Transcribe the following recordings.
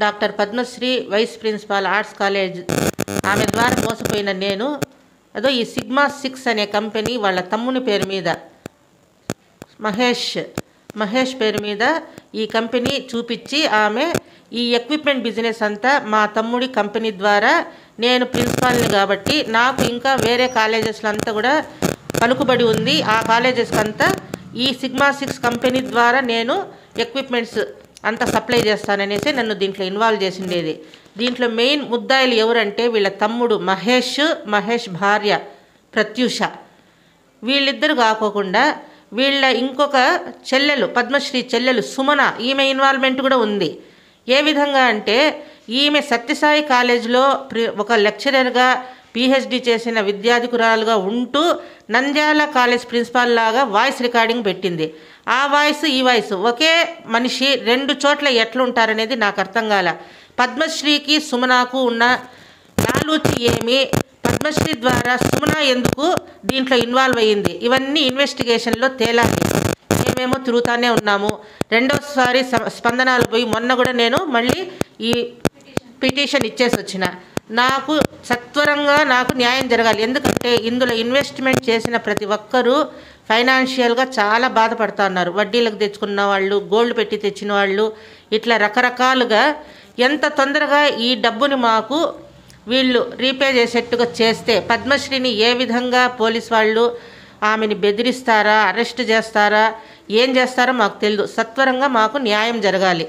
doctor Padmasri vice principal arts college ఆమె ద్వారా మోసపోయిన నేను అదో ఈ సిగ్మా సిక్స్ అనే కంపెనీ వాళ్ళ తమ్ముని పేరు మీద మహేష్ మహేష్ పేరు మీద ఈ కంపెనీ చూపించి ఆమె ఈ ఎక్విప్మెంట్ బిజినెస్ అంతా మా తమ్ముడి కంపెనీ ద్వారా నేను ప్రిన్సిపాల్ని కాబట్టి నాకు ఇంకా వేరే కాలేజెస్లో అంతా కూడా పలుకుబడి ఉంది ఆ కాలేజెస్కి అంతా ఈ సిగ్మా సిక్స్ కంపెనీ ద్వారా నేను ఎక్విప్మెంట్స్ అంతా సప్లై చేస్తాననేసి నన్ను దీంట్లో ఇన్వాల్వ్ చేసిండేది దీంట్లో మెయిన్ ముద్దాయిలు ఎవరంటే వీళ్ళ తమ్ముడు మహేష్ మహేష్ భార్య ప్రత్యూష వీళ్ళిద్దరు కాకోకుండా వీళ్ళ ఇంకొక చెల్లెలు పద్మశ్రీ చెల్లెలు సుమన ఈమె ఇన్వాల్వ్మెంట్ కూడా ఉంది ఏ విధంగా అంటే ఈమె సత్యసాయి కాలేజీలో ప్రి ఒక లెక్చరర్గా పిహెచ్డి చేసిన విద్యాధికురాలుగా ఉంటూ నంద్యాల కాలేజ్ ప్రిన్సిపాల్ లాగా వాయిస్ రికార్డింగ్ పెట్టింది ఆ వాయిస్ ఈ వాయిస్ ఒకే మనిషి రెండు చోట్ల ఎట్లుంటారనేది నాకు అర్థం కాల పద్మశ్రీకి సుమనాకు ఉన్న నాలూచి ఏమి పద్మశ్రీ ద్వారా సుమన ఎందుకు దీంట్లో ఇన్వాల్వ్ అయ్యింది ఇవన్నీ ఇన్వెస్టిగేషన్లో తేలాలి మేమేమో తిరుగుతానే ఉన్నాము రెండోసారి స- స్పందనాలు పోయి మొన్న కూడా నేను మళ్ళీ ఈ పిటిషన్ ఇచ్చేసి వచ్చిన నాకు సత్వరంగా నాకు న్యాయం జరగాలి ఎందుకంటే ఇందులో ఇన్వెస్ట్మెంట్ చేసిన ప్రతి ఒక్కరూ ఫైనాన్షియల్గా చాలా బాధపడుతూ ఉన్నారు వడ్డీలకు తెచ్చుకున్న వాళ్ళు గోల్డ్ పెట్టి తెచ్చిన వాళ్ళు ఇట్లా రకరకాలుగా ఎంత తొందరగా ఈ డబ్బుని మాకు వీళ్ళు రీపే చేసేట్టుగా చేస్తే పద్మశ్రీని ఏ విధంగా పోలీస్ వాళ్ళు ఆమెని బెదిరిస్తారా అరెస్ట్ చేస్తారా ఏం చేస్తారో మాకు తెలియదు సత్వరంగా మాకు న్యాయం జరగాలి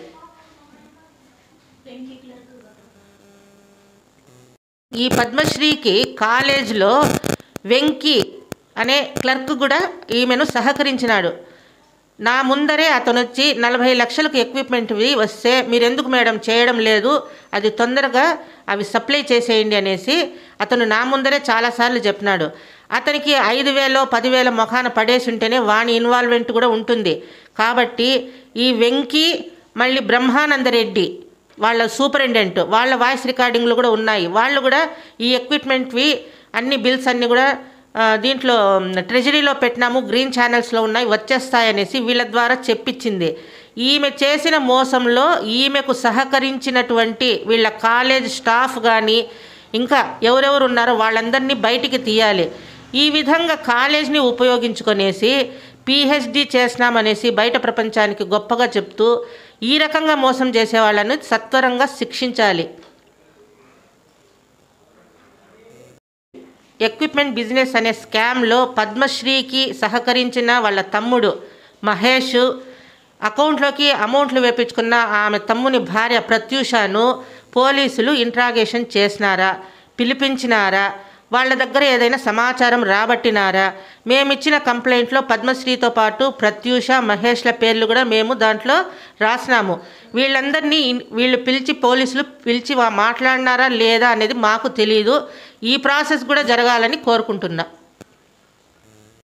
ఈ పద్మశ్రీకి కాలేజ్లో వెంకీ అనే క్లర్క్ కూడా ఈమెను సహకరించినాడు నా ముందరే అతను వచ్చి నలభై లక్షలకు ఎక్విప్మెంట్వి వస్తే మీరు ఎందుకు మేడం చేయడం లేదు అది తొందరగా అవి సప్లై చేసేయండి అనేసి అతను నా ముందరే చాలాసార్లు చెప్పినాడు అతనికి ఐదు వేలో పదివేల ముఖాన పడేసి ఉంటేనే వాని ఇన్వాల్వ్మెంట్ కూడా ఉంటుంది కాబట్టి ఈ వెంకీ మళ్ళీ బ్రహ్మానందరెడ్డి వాళ్ళ సూపరింటెండెంట్ వాళ్ళ వాయిస్ రికార్డింగ్లు కూడా ఉన్నాయి వాళ్ళు కూడా ఈ ఎక్విప్మెంట్వి అన్ని బిల్స్ అన్నీ కూడా ఆ, దీంట్లో ట్రెజరీలో పెట్టినాము గ్రీన్ ఛానల్స్లో ఉన్నాయి వచ్చేస్తాయనేసి వీళ్ళ ద్వారా చెప్పించింది ఈమె చేసిన మోసంలో ఈమెకు సహకరించినటువంటి వీళ్ళ కాలేజ్ స్టాఫ్ కానీ ఇంకా ఎవరెవరు ఉన్నారో వాళ్ళందరినీ బయటికి తీయాలి ఈ విధంగా కాలేజ్ని ఉపయోగించుకొనేసి పిహెచ్డి చేసినామనేసి బయట ప్రపంచానికి గొప్పగా చెప్తూ ఈ రకంగా మోసం చేసే వాళ్ళని సత్వరంగా శిక్షించాలి ఎక్విప్మెంట్ బిజినెస్ అనే స్కామ్లో పద్మశ్రీకి సహకరించిన వాళ్ళ తమ్ముడు మహేష్ అకౌంట్లోకి అమౌంట్లు వేపించుకున్న ఆమె తమ్ముని భార్య ప్రత్యూషను పోలీసులు ఇంట్రాగేషన్ చేసినారా పిలిపించినారా వాళ్ళ దగ్గర ఏదైనా సమాచారం రాబట్టినారా మేమిచ్చిన కంప్లైంట్లో పద్మశ్రీతో పాటు ప్రత్యూష మహేష్ల పేర్లు కూడా మేము దాంట్లో రాసినాము వీళ్ళందరినీ ఇన్- వీళ్ళు పిలిచి పోలీసులు పిలిచి వా- మాట్లాడినారా లేదా అనేది మాకు తెలియదు ఈ ప్రాసెస్ కూడా జరగాలని కోరుకుంటున్నా